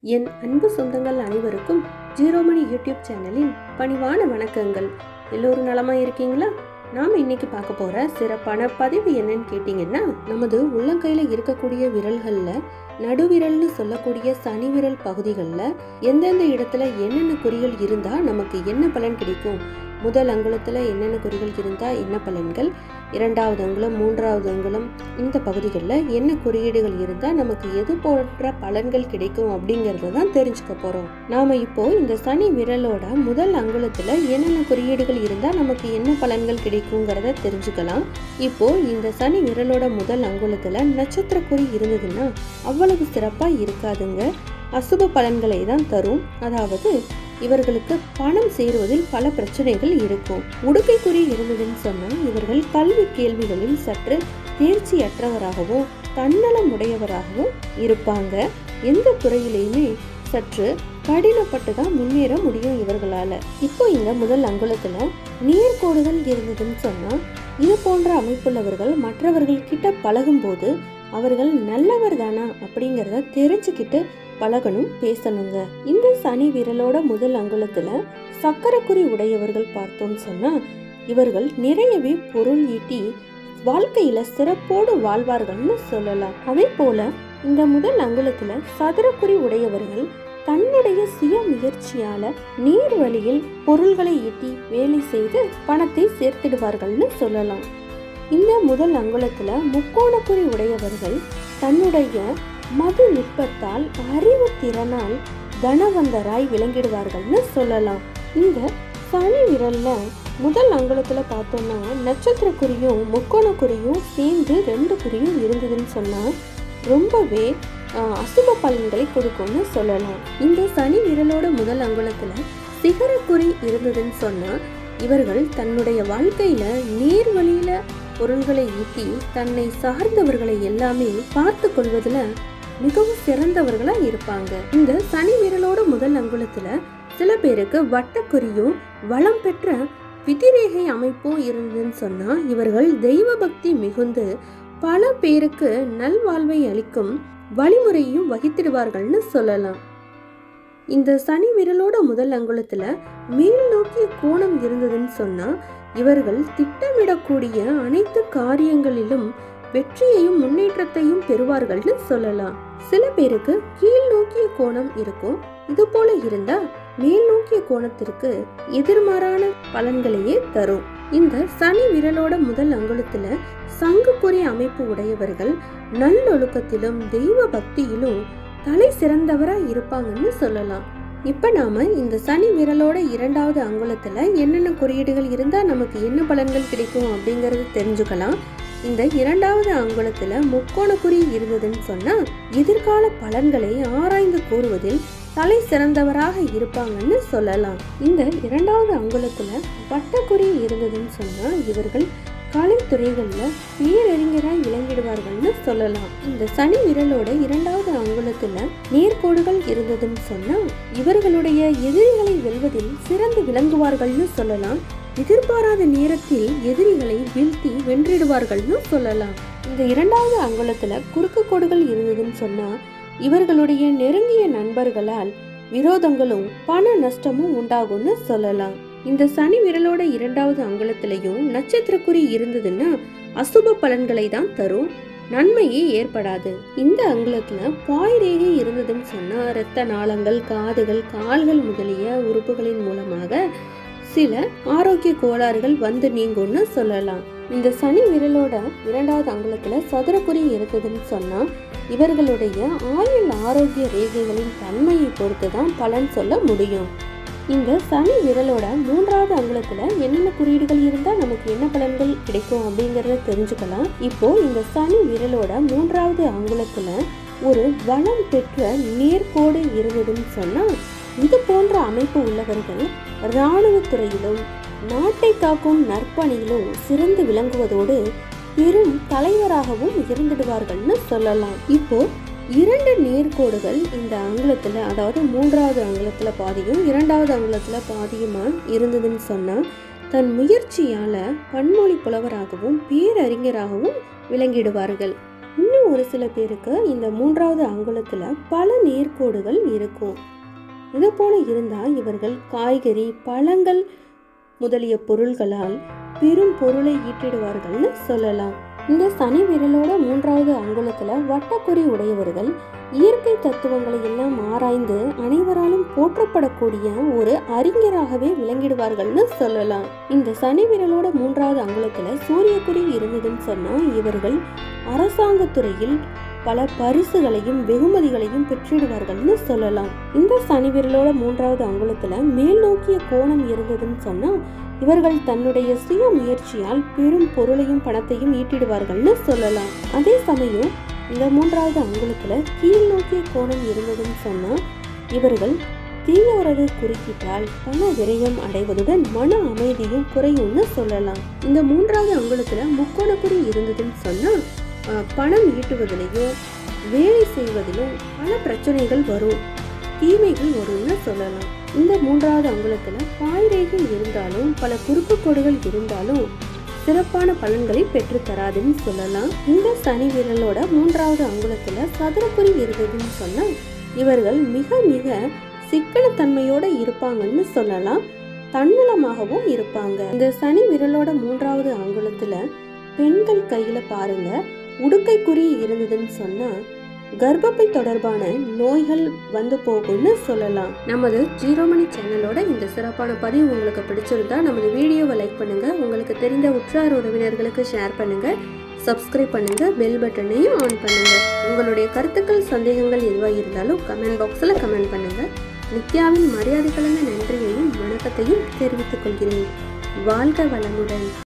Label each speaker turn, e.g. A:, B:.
A: என் அன்பு சொந்தங்கள் அனைவருக்கும் ஜீரோமணி யூடியூப் சேனலின் பணிவான வணக்கங்கள் எல்லோரும் நலமா இருக்கீங்களா நாம இன்னைக்கு பார்க்க போற சிறப்பான பதிவு என்னன்னு கேட்டிங்கன்னா நமது உள்ளங்கையில இருக்கக்கூடிய விரல்கள்ல நடுவிரல்னு சொல்லக்கூடிய சனி விரல் பகுதிகளில் எந்தெந்த இடத்துல என்னென்ன குறிகள் இருந்தா நமக்கு என்ன பலன் கிடைக்கும் முதல் அங்குலத்துல என்னென்ன குறிகள் இருந்தா என்ன பலன்கள் இரண்டாவது அங்குலம் மூன்றாவது அங்குலம் இந்த பகுதிகளில் என்ன குறியீடுகள் இருந்தால் நமக்கு எது போன்ற பலன்கள் கிடைக்கும் அப்படிங்கிறத தான் தெரிஞ்சுக்க போகிறோம் நாம் இப்போ இந்த சனி விரலோட முதல் அங்குலத்தில் என்னென்ன குறியீடுகள் இருந்தால் நமக்கு என்ன பலன்கள் கிடைக்குங்கிறத தெரிஞ்சுக்கலாம் இப்போ இந்த சனி விரலோட முதல் அங்குலத்தில் நட்சத்திர குறி இருந்ததுன்னா அவ்வளவு சிறப்பாக இருக்காதுங்க அசுப பலன்களை தான் தரும் அதாவது இவர்களுக்கு பணம் சேருவதில் பல பிரச்சனைகள் இருக்கும் உடுக்கை குறி இருந்ததுன்னு சொன்னா இவர்கள் கல்வி கேள்விகளில் சற்று தேர்ச்சியற்றவராகவும் தன்னலம் உடையவராகவும் இருப்பாங்க எந்த துறையிலையுமே சற்று கடினப்பட்டு தான் முன்னேற முடியும் இவர்களால இப்போ இந்த முதல் அங்குலத்துல நேர்கோடுகள் இருந்ததுன்னு சொன்னா இது போன்ற அமைப்புள்ளவர்கள் மற்றவர்கள் கிட்ட பழகும்போது அவர்கள் நல்லவர் தானா அப்படிங்கிறத தெரிஞ்சுக்கிட்டு பழகணும் பேசணுங்க இந்த சனி விரலோட முதல் அங்குலத்துல சக்கரக்குறி உடையவர்கள் பார்த்தோம்னு சொன்னா இவர்கள் நிறையவே பொருள் ஈட்டி வாழ்க்கையில சிறப்போடு வாழ்வார்கள்னு சொல்லலாம் அதே போல இந்த முதல் அங்குலத்துல சதுரக்குறி உடையவர்கள் தன்னுடைய சுய முயற்சியால நீர் வழியில் பொருள்களை ஈட்டி வேலை செய்து பணத்தை சேர்த்திடுவார்கள்னு சொல்லலாம் இந்த முதல் அங்குலத்துல முக்கோணக்குறி உடையவர்கள் தன்னுடைய மது நுட்பத்தால் அறிவு திறனால் தனவந்தராய் விளங்கிடுவார்கள்னு சொல்லலாம் இந்த சனி விரல்ல முதல் அங்குலத்துல பார்த்தோம்னா நட்சத்திர குறியும் முக்கோண குறியும் சேர்ந்து ரெண்டு குறியும் இருந்ததுன்னு சொன்னா ரொம்பவே ஆஹ், அசுப பலன்களை கொடுக்கும்னு சொல்லலாம் இந்த சனி விரலோட முதல் அங்குலத்துல சிகரக்குறி இருந்ததுன்னு சொன்னா இவர்கள் தன்னுடைய வாழ்க்கையில நேர் வழியில பொருள்களை ஈட்டி தன்னை சார்ந்தவர்களை எல்லாமே பார்த்து கொள்வதுல மிகவும் சிறந்தவர்களா இருப்பாங்க இந்த சனி விரலோட முதல் அங்குலத்துல சில பேருக்கு வட்டக்குறியும் வளம் பெற்ற விதிரேகை அமைப்பும் இருந்ததுன்னு சொன்னா இவர்கள் தெய்வ பக்தி மிகுந்து பல பேருக்கு நல்வாழ்வை அளிக்கும் வழிமுறையும் வகித்திடுவார்கள்னு சொல்லலாம் இந்த சனி விரலோட முதல் அங்குலத்துல மேல் நோக்கிய கோணம் இருந்ததுன்னு சொன்னா இவர்கள் திட்டமிடக்கூடிய அனைத்து காரியங்களிலும் வெற்றியையும் முன்னேற்றத்தையும் பெறுவார்கள்னு சொல்லலாம் சில பேருக்கு கீழ் நோக்கிய கோணம் இருக்கும் இது போல இருந்தா மேல் நோக்கிய கோணத்திற்கு எதிர்மாறான பலன்களையே தரும் இந்த சனி விரலோட முதல் அங்குலத்துல சங்குக்குறி அமைப்பு உடையவர்கள் நல்லொழுக்கத்திலும் தெய்வ பக்தியிலும் தலை சிறந்தவரா இருப்பாங்கன்னு சொல்லலாம் இப்ப நாம இந்த சனி விரலோட இரண்டாவது அங்குலத்துல என்னென்ன குறியீடுகள் இருந்தா நமக்கு என்ன பலன்கள் கிடைக்கும் அப்படிங்கறது தெரிஞ்சுக்கலாம் இந்த இரண்டாவது அங்குலத்துல முக்கோண குறி இருந்ததுன்னு சொன்னா எதிர்கால பலன்களை ஆராய்ந்து கூறுவதில் தலை சிறந்தவராக இருப்பாங்கன்னு சொல்லலாம் இந்த இரண்டாவது அங்குலத்துல வட்டக்குறி இருந்ததுன்னு சொன்னா இவர்கள் கலைத்துறைகள்ல பேரறிஞராய் விளங்கிடுவார்கள்னு சொல்லலாம் இந்த சனி விரலோட இரண்டாவது அங்குலத்துல நேர்கோடுகள் இருந்ததுன்னு சொன்னா இவர்களுடைய எதிரிகளை வெல்வதில் சிறந்து விளங்குவார்கள்னு சொல்லலாம் எதிர்பாராத நேரத்தில் எதிரிகளை வீழ்த்தி வென்றிடுவார்கள்னு சொல்லலாம் இந்த இரண்டாவது அங்குலத்துல குறுக்கு கோடுகள் இருந்ததுன்னு சொன்னா இவர்களுடைய நெருங்கிய நண்பர்களால் விரோதங்களும் பண நஷ்டமும் உண்டாகும்னு சொல்லலாம் இந்த சனி விரலோட இரண்டாவது அங்குலத்திலையும் நட்சத்திர குறி இருந்ததுன்னா அசுப பலன்களை தான் தரும் நன்மையே ஏற்படாது இந்த அங்குலத்துல பாய் ரேகை இருந்ததுன்னு சொன்னா இரத்த நாளங்கள் காதுகள் கால்கள் முதலிய உறுப்புகளின் மூலமாக சில ஆரோக்கிய கோளாறுகள் வந்து நீங்கும்னு சொல்லலாம் இந்த சனி விரலோட இரண்டாவது அங்குலத்துல சதுரக்குறி இருந்ததுன்னு சொன்னா இவர்களுடைய ஆயுள் ஆரோக்கிய ரேகைகளின் தன்மையை பொறுத்து தான் பலன் சொல்ல முடியும் இந்த சனி விரலோட மூன்றாவது அங்குலத்துல என்னென்ன குறியீடுகள் இருந்தா நமக்கு என்ன பலன்கள் கிடைக்கும் அப்படிங்கறத தெரிஞ்சுக்கலாம் இப்போ இந்த சனி விரலோட மூன்றாவது அங்குலத்துல ஒரு வளம் பெற்ற நேர்கோடு இருந்ததுன்னு சொன்னா இது போன்ற அமைப்பு உள்ளவர்கள் இராணுவத்துறையிலும் நாட்டை காக்கும் நற்பணியிலும் சிறந்து விளங்குவதோடு பெரும் தலைவராகவும் இருந்திடுவார்கள்னு சொல்லலாம் இப்போ இரண்டு நேர்கோடுகள் இந்த அங்குலத்துல அதாவது மூன்றாவது அங்குலத்துல பாதியும் இரண்டாவது அங்குலத்துல பாதியுமா இருந்ததுன்னு சொன்னா தன் முயற்சியால பன்மொழி புலவராகவும் பேரறிஞராகவும் விளங்கிடுவார்கள் இன்னும் ஒரு சில பேருக்கு இந்த மூன்றாவது அங்குலத்தில் பல நேர்கோடுகள் இருக்கும் இது போல இருந்தால் இவர்கள் காய்கறி பழங்கள் முதலிய பொருள்களால் பெரும் பொருளை ஈட்டிடுவார்கள்னு சொல்லலாம் இந்த சனி விரலோட மூன்றாவது அங்குலத்தில் வட்டக்குறி உடையவர்கள் இயற்கை தத்துவங்களை எல்லாம் ஆராய்ந்து அனைவராலும் போற்றப்படக்கூடிய ஒரு அறிஞராகவே விளங்கிடுவார்கள்னு சொல்லலாம் இந்த சனி விரலோட மூன்றாவது அங்குலத்துல சூரியக்குறி இருந்ததுன்னு சொன்னா இவர்கள் அரசாங்கத்துறையில் பல பரிசுகளையும் வெகுமதிகளையும் பெற்றிடுவார்கள்னு சொல்லலாம் இந்த சனி விரலோட மூன்றாவது அங்குலத்துல மேல் நோக்கிய கோணம் இருந்ததுன்னு சொன்னா இவர்கள் தன்னுடைய சுய முயற்சியால் பெரும் பொருளையும் பணத்தையும் ஈட்டிடுவார்கள்னு சொல்லலாம் அதே சமயம் இந்த மூன்றாவது அங்குலத்துல கீழ் நோக்கிய கோணம் இருந்ததுன்னு சொன்னா இவர்கள் தீயோரது குறுக்கிட்டால் பண விரயம் அடைவதுடன் மன அமைதியும் குறையும்னு சொல்லலாம் இந்த மூன்றாவது அங்குலத்துல முக்கோணக்குறி இருந்ததுன்னு சொன்னா அஹ், பணம் ஈட்டுவதிலையும் வேலை செய்வதிலும் பல பிரச்சனைகள் வரும் தீமைகள் வரும்னு சொல்லலாம் இந்த மூன்றாவது அங்குலத்துல பாய்ரேகை இருந்தாலும் பல குறுக்கு கோடுகள் இருந்தாலும் சிறப்பான பலன்களை பெற்று தராதுன்னு சொல்லலாம் இந்த சனி விரலோட மூன்றாவது அங்குலத்துல சதுரக்குறி இருந்ததுன்னு சொன்னா இவர்கள் மிக மிக சிக்கனத்தன்மையோட இருப்பாங்கன்னு சொல்லலாம் தன்னலமாகவும் இருப்பாங்க இந்த சனி விரலோட மூன்றாவது அங்குலத்துல பெண்கள் கையில பாருங்க உடுக்கை குறி இருந்ததுன்னு சொன்னா கர்ப்பப்பை தொடர்பான நோய்கள் வந்து போகும்னு சொல்லலாம் நமது ஜீரோ மணி சேனலோட இந்த சிறப்பான பதிவு உங்களுக்கு பிடிச்சிருந்தா நமது வீடியோவை லைக் பண்ணுங்க உங்களுக்கு தெரிந்த உற்றார் உறவினர்களுக்கு ஷேர் பண்ணுங்க சப்ஸ்கிரைப் பண்ணுங்க பெல் பட்டனையும் ஆன் பண்ணுங்க உங்களுடைய கருத்துக்கள் சந்தேகங்கள் எதுவாக இருந்தாலும் கமெண்ட் பாக்ஸில் கமெண்ட் பண்ணுங்க நித்யாவின் மரியாதை கலந்த நன்றியையும் வணக்கத்தையும் தெரிவித்துக் கொள்கிறேன் வாழ்க வளமுடன்